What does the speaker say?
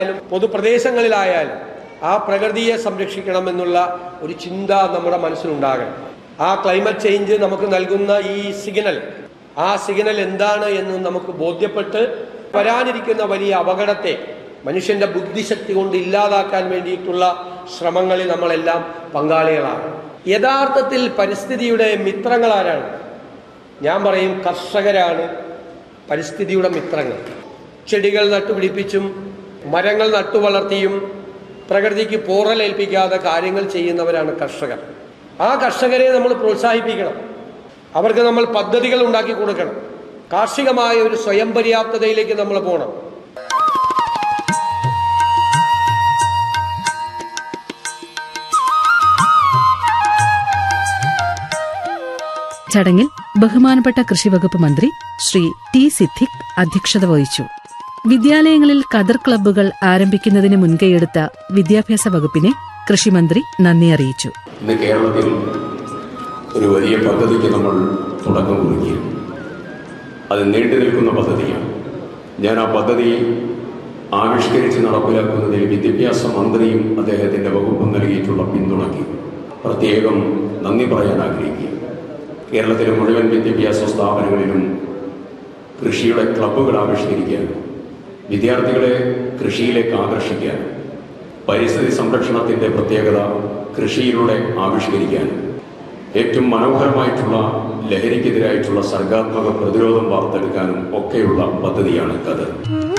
പൊതുപ്രദേശങ്ങളിലായാലും ആ പ്രകൃതിയെ സംരക്ഷിക്കണമെന്നുള്ള ഒരു ചിന്ത നമ്മുടെ മനസ്സിലുണ്ടാകണം ആ ക്ലൈമറ്റ് ചേഞ്ച് നമുക്ക് നൽകുന്ന ഈ സിഗ്നൽ ആ സിഗ്നൽ എന്താണ് എന്ന് നമുക്ക് ബോധ്യപ്പെട്ട് വരാനിരിക്കുന്ന വലിയ അപകടത്തെ മനുഷ്യന്റെ ബുദ്ധിശക്തി കൊണ്ട് ഇല്ലാതാക്കാൻ വേണ്ടിയിട്ടുള്ള ശ്രമങ്ങളിൽ നമ്മളെല്ലാം പങ്കാളികളാണ് യഥാർത്ഥത്തിൽ പരിസ്ഥിതിയുടെ മിത്രങ്ങൾ ആരാണ് ഞാൻ പറയും കർഷകരാണ് പരിസ്ഥിതിയുടെ മിത്രങ്ങൾ ചെടികൾ നട്ടുപിടിപ്പിച്ചും മരങ്ങൾ നട്ടുവളർത്തിയും പ്രകൃതിക്ക് പോറലേൽപ്പിക്കാതെ കാര്യങ്ങൾ ചെയ്യുന്നവരാണ് കർഷകർ ആ കർഷകരെ നമ്മൾ പ്രോത്സാഹിപ്പിക്കണം അവർക്ക് നമ്മൾ പദ്ധതികൾ ഉണ്ടാക്കി കൊടുക്കണം കാർഷികമായ ഒരു സ്വയം പര്യാപ്തതയിലേക്ക് നമ്മൾ പോകണം ചടങ്ങിൽ ബഹുമാനപ്പെട്ട കൃഷിവകുപ്പ് മന്ത്രി ശ്രീ ടി സിദ്ദിഖ് അധ്യക്ഷത വഹിച്ചു വിദ്യാലയങ്ങളിൽ കദർ ക്ലബ്ബുകൾ ആരംഭിക്കുന്നതിന് മുൻകൈയെടുത്ത വിദ്യാഭ്യാസ വകുപ്പിനെ കൃഷിമന്ത്രി നന്ദി അറിയിച്ചു ഇന്ന് കേരളത്തിൽ ഒരു വലിയ പദ്ധതിക്ക് നമ്മൾ തുടക്കം കുറിക്കുക അത് നീണ്ടു നിൽക്കുന്ന പദ്ധതിയാണ് ഞാൻ ആ പദ്ധതി ആവിഷ്കരിച്ച് നടപ്പിലാക്കുന്നതിൽ വിദ്യാഭ്യാസ മന്ത്രിയും അദ്ദേഹത്തിന്റെ വകുപ്പും നൽകിയിട്ടുള്ള പിന്തുണയ്ക്ക് പ്രത്യേകം നന്ദി പറയാൻ ആഗ്രഹിക്കുക കേരളത്തിലെ മുഴുവൻ വിദ്യാഭ്യാസ സ്ഥാപനങ്ങളിലും കൃഷിയുടെ ക്ലബ്ബുകൾ ആവിഷ്കരിക്കാൻ വിദ്യാർത്ഥികളെ കൃഷിയിലേക്ക് ആകർഷിക്കാൻ പരിസ്ഥിതി സംരക്ഷണത്തിന്റെ പ്രത്യേകത കൃഷിയിലൂടെ ആവിഷ്കരിക്കാൻ ഏറ്റവും മനോഹരമായിട്ടുള്ള ലഹരിക്കെതിരായിട്ടുള്ള സർഗാത്മക പ്രതിരോധം വാർത്തെടുക്കാനും ഒക്കെയുള്ള പദ്ധതിയാണ് കഥ